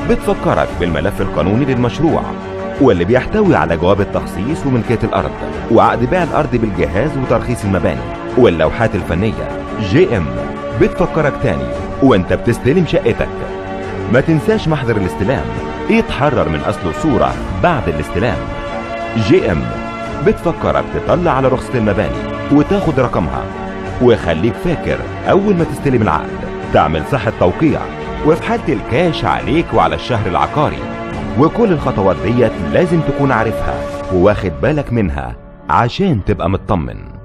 بتفكرك بالملف القانوني للمشروع واللي بيحتوي على جواب التخصيص وملكية الأرض وعقد بيع الأرض بالجهاز وترخيص المباني واللوحات الفنية جي ام بتفكرك تاني وانت بتستلم شقتك ما تنساش محضر الاستلام يتحرر من أصله صورة بعد الاستلام جي ام بتفكرك تطلع على رخصة المباني وتاخد رقمها وخليك فاكر أول ما تستلم العقد تعمل صحة توقيع وفي حالة الكاش عليك وعلى الشهر العقاري وكل الخطوات ديت لازم تكون عارفها وواخد بالك منها عشان تبقى مطمن